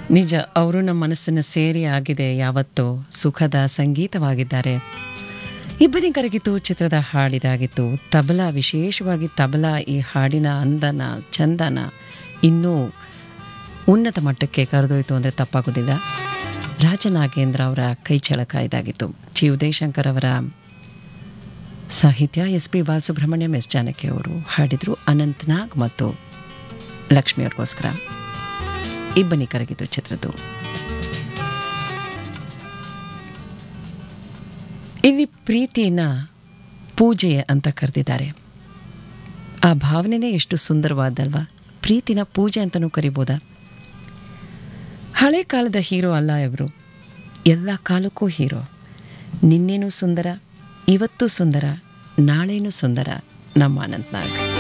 ನಿಜ ಅವರು ನಮ್ಮ ಮನಸ್ಸನ್ನು ಸೇರಿ ಆಗಿದೆ ಯಾವತ್ತೋ ಸುಖದ ಸಂಗೀತವಾಗಿದ್ದಾರೆ ಇಬ್ಬರಿಗರಿಗಿತ್ತು ಚಿತ್ರದ ಹಾಡಿದಾಗಿತ್ತು ತಬಲಾ ವಿಶೇಷವಾಗಿ ತಬಲಾ ಈ ಹಾಡಿನ ಅಂದನ ಚಂದನ ಇನ್ನೂ ಉನ್ನತ ಮಟ್ಟಕ್ಕೆ ಕರೆದೊಯ್ತು ಅಂದರೆ ತಪ್ಪಾಗೋದಿಲ್ಲ ರಾಜನಾಗೇಂದ್ರ ಅವರ ಕೈ ಚಳಕ ಇದಾಗಿತ್ತು ಜಿ ಉದಯಶಂಕರ್ ಅವರ ಸಾಹಿತ್ಯ S P Balasubrahmanyam S Janaki ಅವರು ಹಾಡಿದರು ಅನಂತನಾಗ್ ಮತ್ತು ಲಕ್ಷ್ಮಿ ಅವ್ರಿಗೋಸ್ಕರ ಇಬ್ಬನಿ ಕರಗಿತು ಚಿತ್ರದ್ದು ಇಲ್ಲಿ ಪ್ರೀತಿನ ಪೂಜೆ ಅಂತ ಕರೆದಿದ್ದಾರೆ ಆ ಭಾವನೆನೇ ಎಷ್ಟು ಸುಂದರವಾದಲ್ವಾ ಪ್ರೀತಿನ ಪೂಜೆ ಅಂತಲೂ ಕರಿಬೋದಾ ಹಳೆ ಕಾಲದ ಹೀರೋ ಅಲ್ಲ ಇವರು ಎಲ್ಲ ಕಾಲಕ್ಕೂ ಹೀರೋ ನಿನ್ನೇನೂ ಸುಂದರ ಇವತ್ತು ಸುಂದರ ನಾಳೆನೂ ಸುಂದರ ನಮ್ಮ ಅನಂತ್ನಾಗ್